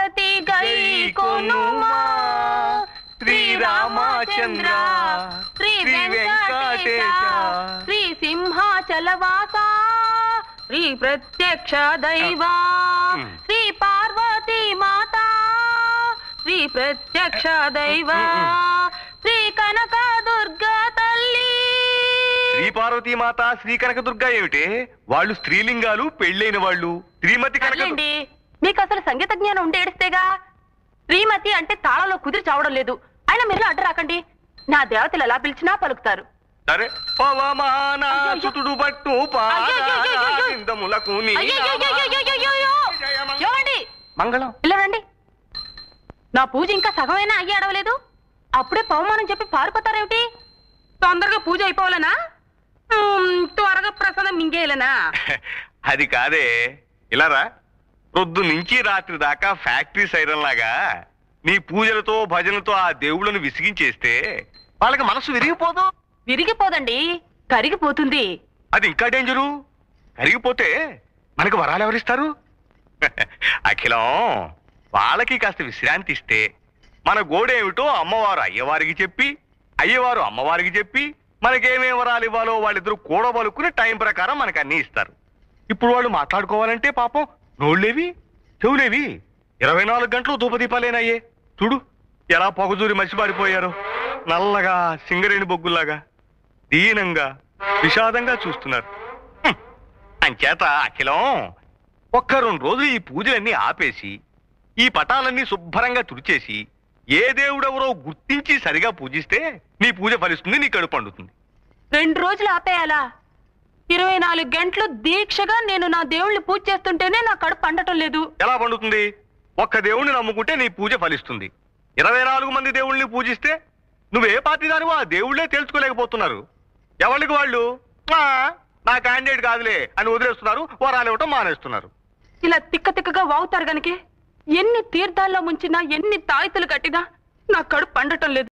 భారతి గై కొనుమా శ్రీరామచంద్ర శ్రీ వెంకటేశ శ్రీ సింహాచలవాస శ్రీ ప్రత్యక్ష దైవా శ్రీ పార్వతీ మాత శ్రీ ప్రత్యక్ష దైవా శ్రీ కనక దుర్గా తల్లి శ్రీ పార్వతీ మాత శ్రీ కనకదుర్గ ఏమిటే వాళ్ళు స్త్రీలింగాలు పెళ్ళైన వాళ్ళు శ్రీమతి కనక సర్లేండి మీకు అసలు సంగీత జ్ఞానం ఉండి ఏడిస్తేగా శ్రీమతి అంటే తాళంలో కుదిరి చావడం లేదు అయినా మీరు అడ్డు రాకండి నా దేవతలు ఎలా పిలిచినా పలుకుతారు సరే పవమాన అయ్యయ్యో. సుతుడు పట్టు అయ్యయ్యయ్యయ్యయ్యో. పాదములకు నీ అయ్యయ్యయ్యయ్యయ్యయ్యో! ఏమండి మంగళం ఇలా రండి నా పూజ ఇంకా సగమైనా అయ్యి అడవలేదు అప్పుడే పవమానం చెప్పి పారిపోతారేమిటి తొందరగా పూజ అయిపోవాలనా ఉమ్, త్వరగా ప్రసాదం మింగేయాలనా అది కాదే ఇలారా రొద్దు నుంచి రాత్రి దాకా ఫ్యాక్టరీ సైరన్ లాగా నీ పూజలతో భజనతో ఆ దేవుళ్ళను విసిగించేస్తే వాళ్ళకి మనసు విరిగిపోదు విరిగిపోదండి కరిగిపోతుంది అది ఇంకా డేంజరు కరిగిపోతే మనకు వరాలు ఎవరిస్తారు అఖిలం వాళ్ళకి కాస్త విశ్రాంతి ఇస్తే మన గోడేమిటో అమ్మవారు అయ్యవారికి చెప్పి అయ్యవారు అమ్మవారికి చెప్పి మనకేమేం వరాలు ఇవ్వాలో వాళ్ళిద్దరూ కూడబలుకుని టైం ప్రకారం మనకు అన్ని ఇస్తారు ఇప్పుడు వాళ్ళు మాట్లాడుకోవాలంటే పాపం నోళ్ళేవి చెవులేవి ఇరవై నాలుగు గంటలు ధూపదీపాలేనయ్యే చూడు ఎలా పొగజూరి మసిపారిపోయారు నల్లగా సింగరేణి బొగ్గుల్లాగా దీనంగా విషాదంగా చూస్తున్నారు హ్మ్. అంచేత అఖిలం ఒక్క రెండు రోజులు ఈ పూజలన్నీ ఆపేసి ఈ పటాలన్నీ శుభ్రంగా తుడిచేసి ఏ దేవుడెవరో గుర్తించి సరిగా పూజిస్తే నీ పూజ ఫలిస్తుంది నీ కడుపు పండుతుంది రెండు రోజులు ఆపేయాలా ఇరవై నాలుగు గంటలు దీక్షగా నేను నా దేవుళ్ళని పూజ చేస్తుంటేనే నా కడుపు పండటం లేదు ఎలా పండుతుంది ఒక్క దేవుణ్ణి నమ్ముకుంటే నీ పూజ ఫలిస్తుంది ఇరవై నాలుగు మంది దేవుళ్ళని పూజిస్తే నువ్వే పార్టీ దానివో ఆ దేవుళ్ళే తెలుసుకోలేకపోతున్నారు ఎవరికి వాళ్ళు "ఆ, నా క్యాండిడేట్ కాదులే అని వదిలేస్తున్నారు వరాలు ఇవ్వటం మానేస్తున్నారు ఇలా తిక్క తిక్కగా వాగుతారు గనకే ఎన్ని తీర్థాల్లో ముంచినా ఎన్ని తాయితులు కట్టినా నా కడుపు పండటం లేదు